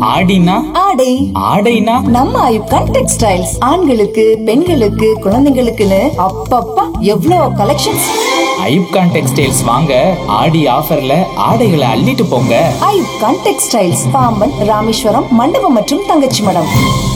ஆடினா ஆடை ஆடைனா நம்ம ஐப்கான் டெக்ஸ்டைல்ஸ் ஆண்களுக்கு பெண்களுக்கு குழந்தைங்களுக்குன்னு அப்பப்பா எவ்வளோ கலெக்ஷன்ஸ் ஐப்கான் டெக்ஸ்டைல்ஸ் வாங்க ஆடி ஆஃபர்ல ஆடைகளை அள்ளிட்டு போங்க ஐப்கான் டெக்ஸ்டைல்ஸ் பாம்பன் ராமேஸ்வரம் மண்டபம் மற்றும் தங்கச்சி மடம்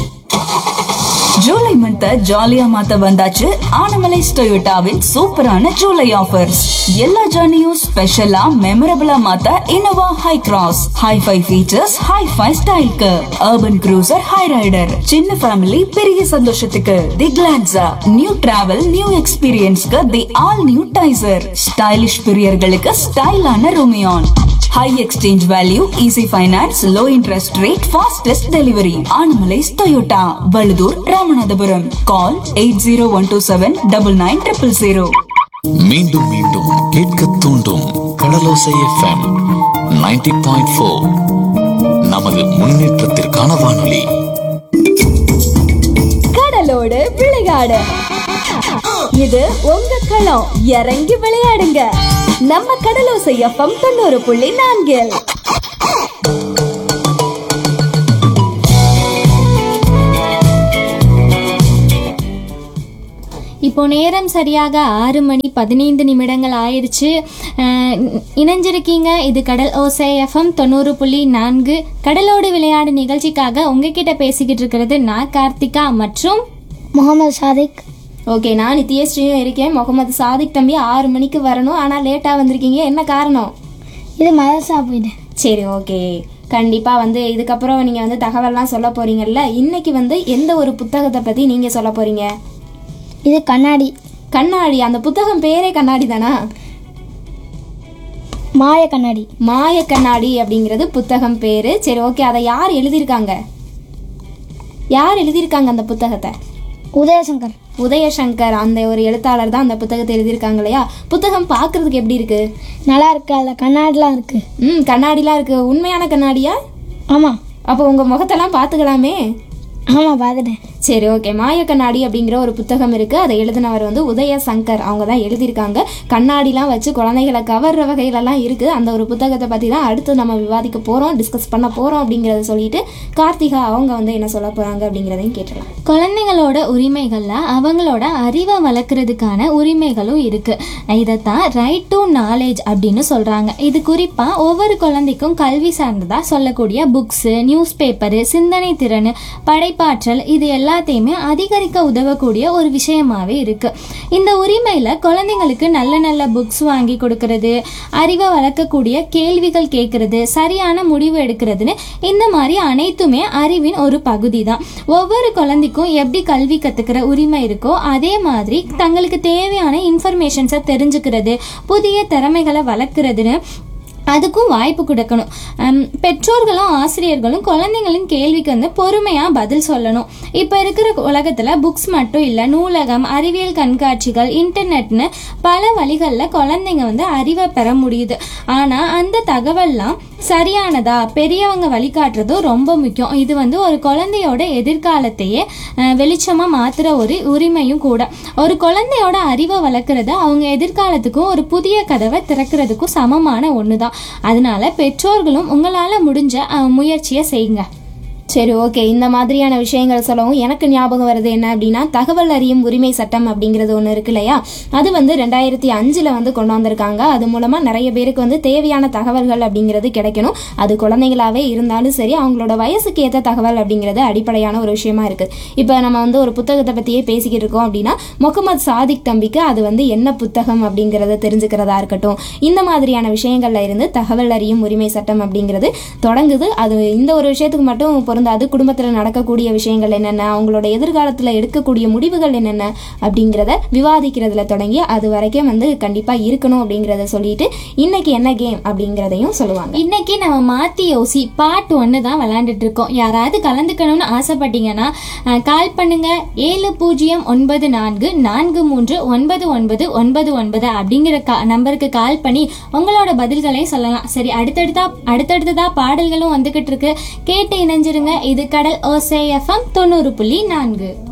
ஜூலை மந்த் ஜாலியா மாத்த வந்தாச்சு ஆனமலைஸ் டொயோட்டாவின் சூப்பரான ஜூலை ஆஃபர்ஸ் எல்லா ஜர்னியும் ஸ்பெஷலா மெமரபிளா மாத்த Innova Hycross hi fi features hi fi ஸ்டைல்க்கு அர்பன் க்ரூசர் ஹை ரைடர் சின்ன ஃபேமிலி பெரிய சந்தோஷத்துக்கு the Glanza new travel new எக்ஸ்பீரியன்ஸ்க்கு the all new Taisor stylish பிரியர்களுக்கு ஸ்டைலான Rumion high exchange value easy finance low interest rate fastest delivery Anamallais Toyota Vazhuthur Ramanathapuram call eight zero one two seven double nine triple zero மீண்டும் மீண்டும் கேட்க தூண்டும் கடலோசை FM 90.4 point four நமது முன்னேற்றத்திற்கான வானொலி கடலோடு விளையாடு இது உங்க களம் இறங்கி விளையாடுங்க நம்ம கடலோசை எஃப்எம் தொண்ணூறு புள்ளி நான்கில் இப்போ நேரம் சரியாக ஆறு மணி பதினைந்து நிமிடங்கள் ஆயிடுச்சு அஹ், இணைஞ்சிருக்கீங்க இது கடல் ஓசை எஃப்எம் தொண்ணூறு புள்ளி நான்கு கடலோடு விளையாடு நிகழ்ச்சிக்காக உங்ககிட்ட பேசிக்கிட்டு இருக்கிறது நான் கார்த்திகா மற்றும் முகமது சாதிக் ஓகே நான் நித்யஸ்ரீயும் இருக்கேன் முகமது சாதிக் தம்பி ஆறு மணிக்கு வரணும் ஆனால் லேட்டாக வந்திருக்கீங்க என்ன காரணம் இது மதரசா போயிட்டேன் சரி ஓகே கண்டிப்பாக வந்து இதுக்கப்புறம் நீங்கள் வந்து தகவல்லாம் சொல்ல போறீங்கல்ல இன்னைக்கு வந்து எந்த ஒரு புத்தகத்தை பற்றி நீங்கள் சொல்ல போறீங்க இது கண்ணாடி கண்ணாடி அந்த புத்தகம் பேரே கண்ணாடி தானா மாய கண்ணாடி மாய கண்ணாடி அப்படிங்கிறது புத்தகம் பேரு சரி ஓகே அதை யார் எழுதியிருக்காங்க யார் எழுதியிருக்காங்க அந்த புத்தகத்தை உதயசங்கர் உதயசங்கர் அந்த ஒரு எழுத்தாளர் தான் அந்த புத்தகத்தை எழுதியிருக்காங்க இல்லையா புத்தகம் பார்க்கிறதுக்கு எப்படி இருக்கு நல்லா இருக்கு அதில் கண்ணாடிலாம் இருக்கு ம் கண்ணாடிலாம் இருக்கு உண்மையான கண்ணாடியா ஆமாம் அப்போ உங்க முகத்தெல்லாம் பார்த்துக்கலாமே ஆமாம் பார்த்துட்டேன் சரி ஓகே மாய கண்ணாடி அப்படிங்கிற ஒரு புத்தகம் இருக்கு அதை எழுதினவர் வந்து உதய சங்கர் அவங்க தான் எழுதியிருக்காங்க கண்ணாடிலாம் வச்சு குழந்தைகளை கவர்ற வகையிலலாம் இருக்கு அந்த ஒரு புத்தகத்தை பத்தி தான் அடுத்து நம்ம விவாதிக்க போறோம் டிஸ்கஸ் பண்ண போறோம் அப்படிங்கறத சொல்லிட்டு கார்த்திகா அவங்க வந்து என்ன சொல்ல போறாங்க அப்படிங்கிறதையும் கேட்டலாம் குழந்தைங்களோட உரிமைகள்ல அவங்களோட அறிவை வளர்க்குறதுக்கான உரிமைகளும் இருக்கு இதைத்தான் ரைட் டு நாலேஜ் அப்படின்னு சொல்றாங்க இது குறிப்பா ஒவ்வொரு குழந்தைக்கும் கல்வி சார்ந்ததா சொல்லக்கூடிய புக்ஸ் நியூஸ் பேப்பரு சிந்தனை திறன் படைப்பாற்றல் இது எல்லாத்தையுமே அதிகரிக்க உதவக்கூடிய ஒரு விஷயமாவே இருக்கு இந்த உரிமையில குழந்தைங்களுக்கு நல்ல நல்ல புக்ஸ் வாங்கி கொடுக்கறது அறிவை வளர்க்கக்கூடிய கேள்விகள் கேட்கறது சரியான முடிவு எடுக்கிறதுன்னு இந்த மாதிரி அனைத்துமே அறிவின் ஒரு பகுதி தான் ஒவ்வொரு குழந்தைக்கும் எப்படி கல்வி கத்துக்கிற உரிமை இருக்கோ அதே மாதிரி தங்களுக்கு தேவையான இன்ஃபர்மேஷன்ஸை தெரிஞ்சுக்கிறது புதிய திறமைகளை வளர்க்குறதுன்னு அதுக்கும் வாய்ப்பு கொடுக்கணும் ஹம், பெற்றோர்களும் ஆசிரியர்களும் குழந்தைங்களின் கேள்விக்கு வந்து பொறுமையாக பதில் சொல்லணும் இப்போ இருக்கிற உலகத்தில் புக்ஸ் மட்டும் இல்லை நூலகம் அறிவியல் கண்காட்சிகள் இன்டர்நெட்னு பல வழிகளில் குழந்தைங்க வந்து அறிவை பெற முடியுது ஆனால் அந்த தகவல்லாம் சரியானதா பெரியவங்க வழிகாட்டுறதும் ரொம்ப முக்கியம் இது வந்து ஒரு குழந்தையோட எதிர்காலத்தையே அஹ், வெளிச்சமா மாத்துற ஒரு உரிமையும் கூட ஒரு குழந்தையோட அறிவை வளர்க்குறது அவங்க எதிர்காலத்துக்கும் ஒரு புதிய கதவை திறக்கிறதுக்கும் சமமான ஒன்று தான் அதனால பெற்றோர்களும் உங்களால் முடிஞ்ச அஹ், முயற்சியை செய்யுங்க சரி ஓகே இந்த மாதிரியான விஷயங்கள் சொல்லவும் எனக்கு ஞாபகம் வருது என்ன அப்படின்னா தகவல் அறியும் உரிமை சட்டம் அப்படிங்கிறது ஒன்று இருக்கு இல்லையா அது வந்து ரெண்டாயிரத்தி அஞ்சில் வந்து கொண்டு வந்திருக்காங்க அது மூலமாக நிறைய பேருக்கு வந்து தேவையான தகவல்கள் அப்படிங்கிறது கிடைக்கணும் அது குழந்தைங்களாவே இருந்தாலும் சரி அவங்களோட வயசுக்கு ஏற்ற தகவல் அப்படிங்கிறது அடிப்படையான ஒரு விஷயமா இருக்குது இப்போ நம்ம வந்து ஒரு புத்தகத்தை பற்றியே பேசிக்கிட்டு இருக்கோம் அப்படின்னா முகமது சாதிக் தம்பிக்கு அது வந்து என்ன புத்தகம் அப்படிங்கிறத தெரிஞ்சுக்கிறதா இருக்கட்டும் இந்த மாதிரியான விஷயங்கள்ல இருந்து தகவல் அறியும் உரிமை சட்டம் அப்படிங்கிறது தொடங்குது அது இந்த ஒரு விஷயத்துக்கு மட்டும் பொருந்தாது குடும்பத்தில் நடக்கக்கூடிய விஷயங்கள் என்னென்ன அவங்களோட எதிர்காலத்தில் எடுக்கக்கூடிய முடிவுகள் என்னென்ன அப்படிங்கிறத விவாதிக்கிறதுல தொடங்கி அது வரைக்கும் வந்து கண்டிப்பாக இருக்கணும் அப்படிங்கிறத சொல்லிட்டு இன்னைக்கு என்ன கேம் அப்படிங்கிறதையும் சொல்லுவாங்க இன்னைக்கு நம்ம மாத்தி யோசி பார்ட் ஒன்று தான் விளையாண்டுட்டு இருக்கோம் யாராவது கலந்துக்கணும்னு ஆசைப்பட்டீங்கன்னா அஹ், கால் பண்ணுங்க ஏழு பூஜ்ஜியம் ஒன்பது நான்கு நான்கு மூன்று ஒன்பது ஒன்பது ஒன்பது ஒன்பது அப்படிங்கிற கா நம்பருக்கு கால் பண்ணி உங்களோட பதில்களையும் சொல்லலாம் சரி அடுத்தடுத்தா அடுத்தடுத்ததா பாடல்களும் வந்துகிட்டு இருக்கு கேட்டு இணைஞ்சிருங்க இது கடல் ஓசை எஃப்எம் தொண்ணூறு புள்ளி நான்கு